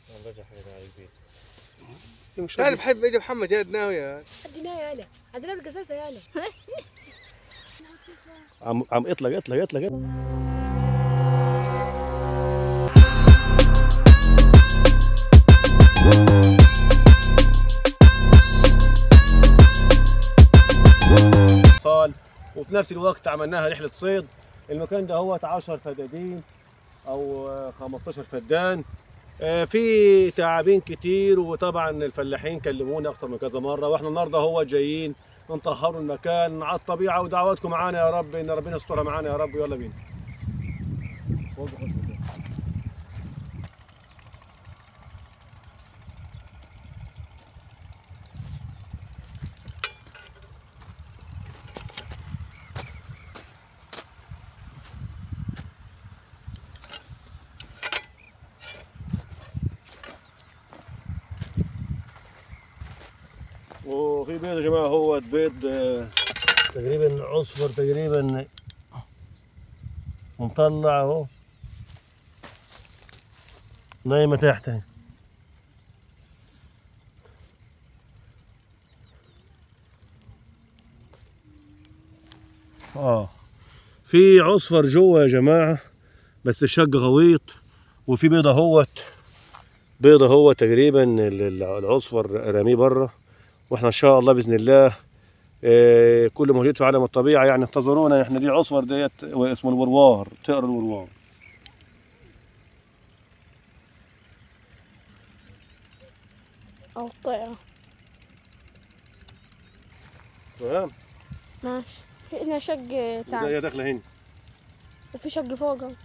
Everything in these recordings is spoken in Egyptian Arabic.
والله حاجه على البيت تعال بحب ايدي محمد يا ادناوي يا عندنا يا هلا عندنا بالقصاص يا هلا عم عم اطلق اطلق اطلق اطلق صال وفي نفس الوقت عملناها رحله صيد المكان ده هو 10 فدادين او آه، 15 فدان آه، في تعابين كتير وطبعا الفلاحين كلمونا اكتر من كذا مره واحنا النهارده هو جايين نطهروا المكان على الطبيعه ودعواتكم معانا يا رب ان ربنا يسترها معانا يا رب ويلا بينا وفي بيض يا جماعه هو بيض آه، تقريبا عصفر تقريبا مطلع اهو نايمه تحت اهي. اه في عصفر جوه يا جماعه بس الشق غويط وفي بيضه اهوت بيضه هو تقريبا ال- ال- العصفر راميه بره واحنا ان شاء الله باذن الله آه، كل موجود في عالم الطبيعه يعني انتظرونا احنا دي عصفر ديت اسمه الوروار طائر الوروار او الطائرة تمام ماشي في هنا شق تعب هي داخله هنا وفي شق فوق أهو.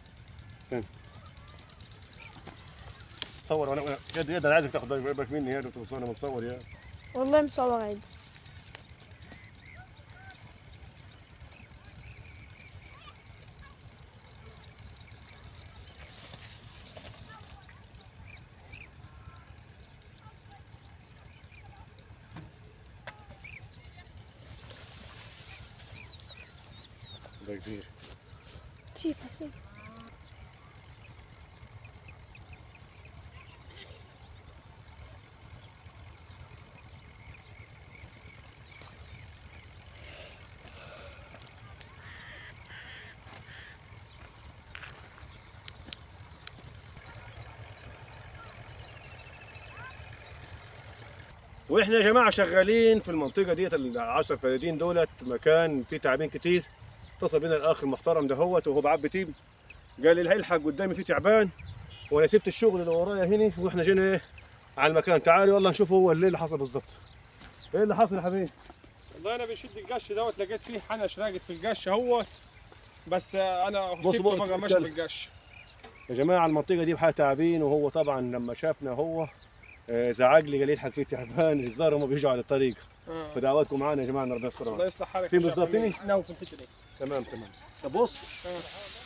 صور وانا أنا- يد يد انا عايزك تاخد بالك مني يا دكتور انا متصور يا والله مصور عادي ده كبير سيبها سيبها واحنا يا جماعه شغالين في المنطقه ديت ال 10 فدادين دولت مكان فيه تعابين كتير اتصل بينا الاخ المحترم دهوت وهو بعبي تيم قال لي الحق قدامي في تعبان وانا سبت الشغل اللي ورايا هنا واحنا جينا ايه على المكان تعالوا يلا نشوف هو اللي اللي حصل بالظبط ايه اللي حصل يا حبيبي والله انا بشد القش دوت لقيت فيه حنش راقد في القش هو بس آه، انا بص سبته بص بقى ماشي اتكلم. بالقش يا جماعه المنطقه دي بحال تعابين وهو طبعا لما شافنا هو آه، زعق لي قال لي الحق في تعبان الظاهر هم بيجوا على الطريق آه. فدعواتكم معانا يا جماعه ان ربنا يستر الله معانا. يصلح حالك في يا شيخ بالظبط أمين. هنا؟ نعم في الحته دي تمام تمام طب بص آه.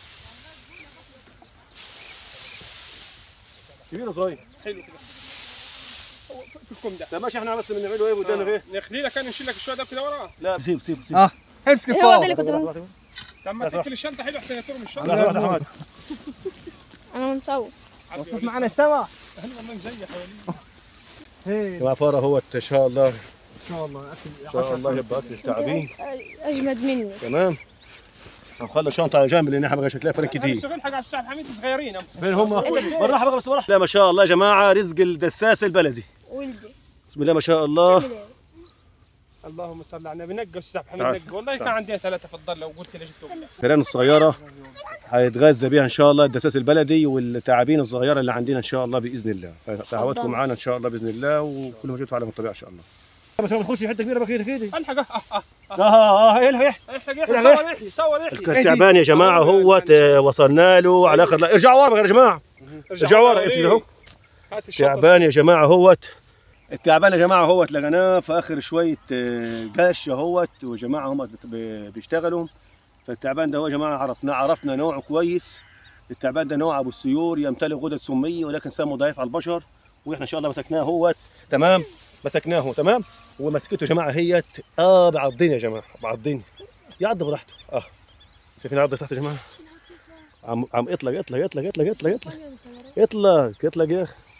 كبير ولا صغير حلو كده هو في في الكم ده لا ماشي احنا بس بنعمله ايه قدامنا ايه آه. نخلي لك انا نشيل لك الشويه ده كده وراه لا سيب سيب سيب اه امسك إيه هو ده فوق اللي كنت واحدة، بقول- واحدة، واحدة. لما لا، صح. تاكل الشنطه حلو احسن يطيروا من الشنطه واحدة، واحدة، واحدة. انا بنصور عبي شوف وليد. معنا السما احنا والله مزيح يا وليد هي ان جماعة فارة هو ان شاء الله شاء الله اكل ان شاء الله يبقى اكل تعابين اجمد مني تمام هنخلي الشنطة على جنب لان احنا بقى شكلها فرق انا كتير بس الحق على الساعه حميد صغيرين فين هم؟ بالراحة بقى بس بالراحة لا ما شاء الله يا جماعة رزق الدساس البلدي ولدي بسم الله ما شاء الله تعمل إيه؟ اللهم صل على النبي نقوا السحب تعال. حميد نقوا والله كان تعال. عندنا ثلاثه في الضل لو قلت لي جبتهم الفئران الصغيرة هيتغذى بيها ان شاء الله الدساس البلدي والتعابين الصغيرة اللي عندنا ان شاء الله باذن الله فدعواتكم معانا ان شاء الله باذن الله وكل ما جيتوا على الطبيعه ان شاء الله بس ما تخش حته كبيره بقى كده كده الحق اه اه اه اه اه الحق الحق يحيى صور يحيى صور يحيى التعبان يا جماعه هو وصلنا له على اخر لا ارجعوا ورا بقى يا جماعه ارجعوا ورا امسك اهو هات الشنطة. تعبان يا جماعه هوت التعبان يا جماعه هوت لقيناه في اخر شويه آه، قش اهوت وجماعه هم بت- ب- بيشتغلوا فالتعبان ده هو يا جماعه عرفنا عرفنا نوعه كويس التعبان ده نوع ابو السيور يمتلك غدد سميه ولكن سمه ضعيف على البشر واحنا ان شاء الله مسكناه هوت تمام مسكناه تمام ومسكته يا جماعه هيت اه بعضين يا جماعه بعضين يعض براحته اه شايفين عض تحت يا جماعه عم عم اطلق اطلق اطلق اطلق اطلق اطلق اطلق اطلق يا اخي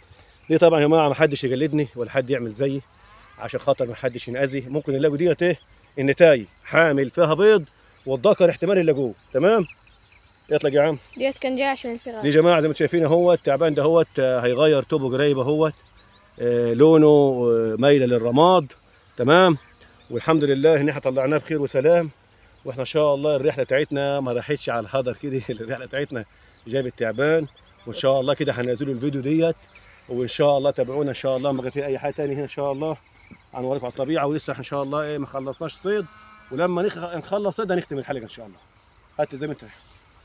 دي طبعا يا جماعه ما حدش يجلدني ولا حد يعمل زيي عشان خاطر ما حدش ينأذي ممكن نلاقوا ديت ايه النتاي حامل فيها بيض والذكر احتمال يلاقوه تمام يطلق يا عم ديت كان جاي عشان دي الفراخ يا جماعه زي ما انتم شايفين اهوت التعبان ده هوت آه، هيغير توبه قريب اهوت آه، لونه آه، مايله للرماد تمام والحمد لله ان احنا طلعناه بخير وسلام واحنا ان شاء الله الرحله بتاعتنا ما راحتش على الهدر كده الرحله بتاعتنا جابت تعبان وان شاء الله كده هننزلوا الفيديو ديت وان شاء الله تابعونا ان شاء الله ما كان في اي حاجه تاني هنا ان شاء الله هنوريكم على الطبيعه ولسه ان شاء الله ايه ما خلصناش صيد ولما نخ- نخلص صيد هنختم الحلقه ان شاء الله هات زي ما انت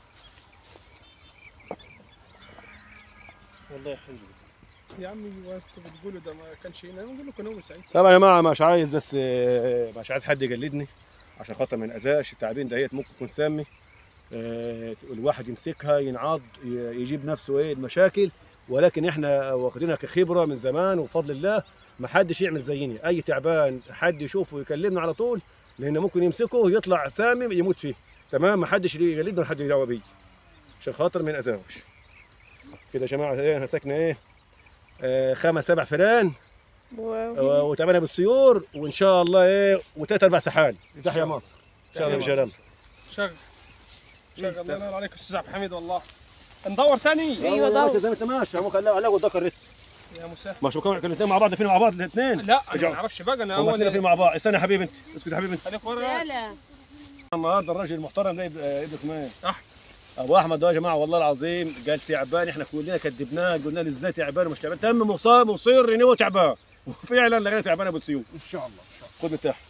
والله حلو يا عمي وانت بتقولوا ده ما كانش هنا انا بقول لكم هو سعيد طبعا يا جماعه مش عايز بس آه، مش عايز حد يجلدني عشان خاطر ما ينأذاش التعابين دهيت ممكن تكون سامي آه، الواحد يمسكها ينعض ي- يجيب نفسه ايه المشاكل ولكن احنا واخدينها كخبره من زمان وبفضل الله ما حدش يعمل زيني اي تعبان حد يشوفه يكلمنا على طول لان ممكن يمسكه يطلع سامم يموت فيه تمام ما حدش يجلدنا ولا حد يدعوى بيه عشان خاطر ما ينأذاوش كده يا جماعه ايه مسكنا ايه آه خمس سبع فئران و- وتعبانه بالسيور وان شاء الله ايه وثلاث اربع سحال تحيا مصر شغل يا شباب شغل شغل الله ينور عليك استاذ عبد الحميد والله ندور تاني ايوه دور زي ما انت ماشي ممكن لا لا الذكر لسه يا مسهل ما شو كانوا الاثنين مع بعض فين مع بعض الاثنين لا انا رجعوا. ما اعرفش بقى انا هم الاثنين اول فين مع بعض استنى يا حبيبي انت اسكت يا حبيبي انت خليك ورا لا النهارده الراجل المحترم ده يبقى ابنك مين؟ أحمد. ابو احمد ده يا جماعه والله العظيم قال تعبان احنا كلنا كدبناه قلنا له ازاي تعبان ومش تعبان تم مصاب مصر ان هو تعبان وفعلا لقينا تعبان ابو السيوف ان شاء الله خد من تحت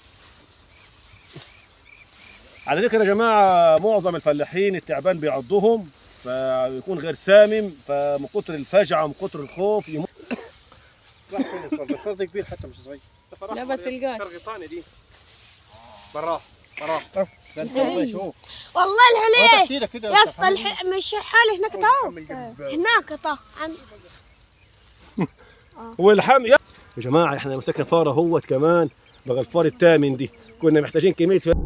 على ذكر يا جماعه معظم الفلاحين التعبان بيعضهم فيكون غير سامم فمن كتر الفجعه ومن كتر الخوف يموت راح فين الفرد الفرد كبير حتى مش صغير لا ما تلقاش. فرقطاني دي براه براه ده انت والله شوف والله الحليه تحكي لك كده يا اسطى الح... مش حالي هناك تعال محمل جاب زبالة. هناك طه عن والحم يا يا جماعه احنا مسكنا فاره هوت كمان بقى الفار الثامن دي كنا محتاجين كميه ف...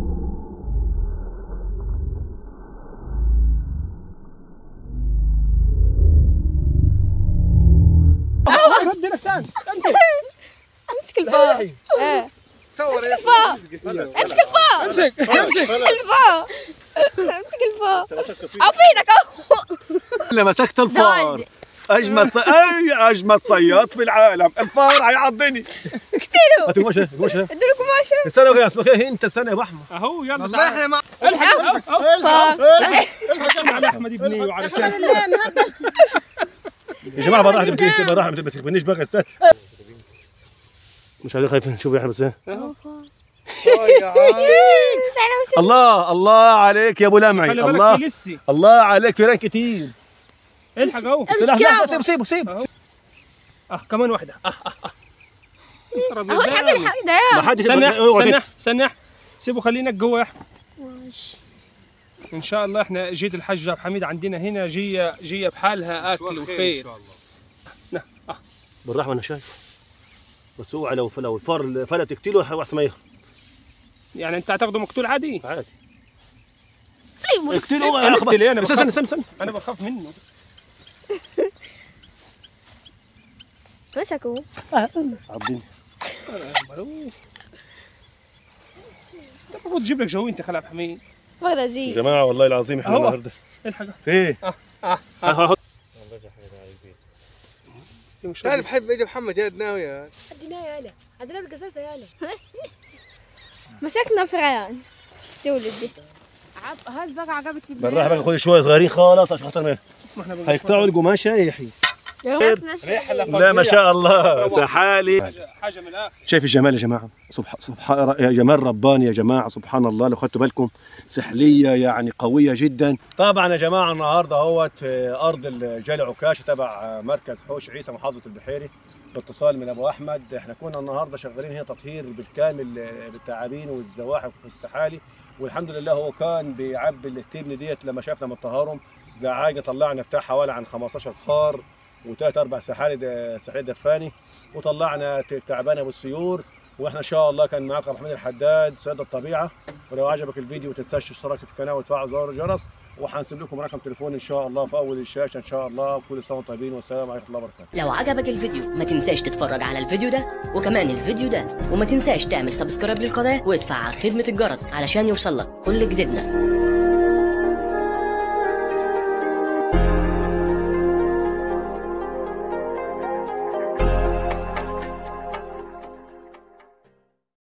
ردي لك تاني امسك الفار ايه صور امسك الفار. امسك الفار امسك امسك الفار امسك الفار او في ايدك اهو اللي مسكت الفار دولدي. اجمد صي... اي اجمد صياد في العالم الفار هيعضني اقتلوا هات قماشه قماشه ادوا له قماشه استنى يا اسمك ايه انت استنى يا ابو احمد اهو يلا والله تعال احنا ما الحق أو- أو- فار الحق على احمد ابني وعلى كيف يا جماعه براحه تبقى براحه ما تخبرنيش بقى استنى مش عايزين خايفين شوف يا احمد استنى. آه يا عم الله الله عليك يا ابو لمعي خلي بالك الله في لسه الله عليك فيران كتير الحق اهو سلاح لا كعبة. سيبه سيبه سيبه أهو. اه كمان واحده اه اه اه ربي اهو الحق قدامي. الحق ما ده حدش سنح اوعى كده. سنح سنح سيبوا خلينا جوا يا احمد ماشي. ان شاء الله احنا جيت الحاج عبد الحميد عندنا هنا جيه جيه بحالها اكل وخير بالرحمه انا شايف بس اوعى لو لو الفار فلا تقتله واحسن ما يهرب يعني انت هتاخده مقتول عادي عادي طيب اقتله اوعى انا يا اقتل ايه انا استنى بخاف استنى استنى انا بخاف منه مسكوا عضني انت المفروض تجيب لك جوي انت خلع عبد الحميد فار يا لذيذ جماعه والله العظيم احنا أهو. النهارده الحق ايه اه اه اه دي مش تعال بحب ايدي محمد يا ناوي يا عندنا يالا عندنا بالقصاص ده يالا مسكنا فرعان تولد دي عب هاي بقى عجبتني بالراحه بقى خد شويه صغيرين خالص عشان خاطر ما ما احنا بنقول هيقطعوا القماشه يا يحيى رحلة لا ما شاء الله سحالي حاجه حاجه من الاخر شايف الجمال يا جماعه سبحان سبحان يا جمال رباني يا جماعه سبحان الله لو خدتوا بالكم سحليه يعني قويه جدا طبعا يا جماعه النهارده اهوت في ارض الجالي عكاشه تبع مركز حوش عيسى محافظه البحيري باتصال من ابو احمد احنا كنا النهارده شغالين هنا تطهير بالكامل بالتعابين والزواحف والسحالي والحمد لله هو كان بيعبي التبن ديت لما شافنا مطهرهم زعاجه طلعنا بتاع حوالي عن 15 فار وثلاث اربع سحالي د- سحالي دفاني وطلعنا ت- تعبانه بالسيور واحنا ان شاء الله كان معاكم محمد الحداد سيد الطبيعه ولو عجبك الفيديو ما تنساش تشترك في القناه وتفعل زر الجرس وهنسيب لكم رقم تليفون ان شاء الله في اول الشاشه ان شاء الله وكل سنه وانتم طيبين والسلام عليكم ورحمه الله وبركاته لو عجبك الفيديو ما تنساش تتفرج على الفيديو ده وكمان الفيديو ده وما تنساش تعمل سبسكرايب للقناة وتفعل خدمة الجرس علشان يوصلك كل جديدنا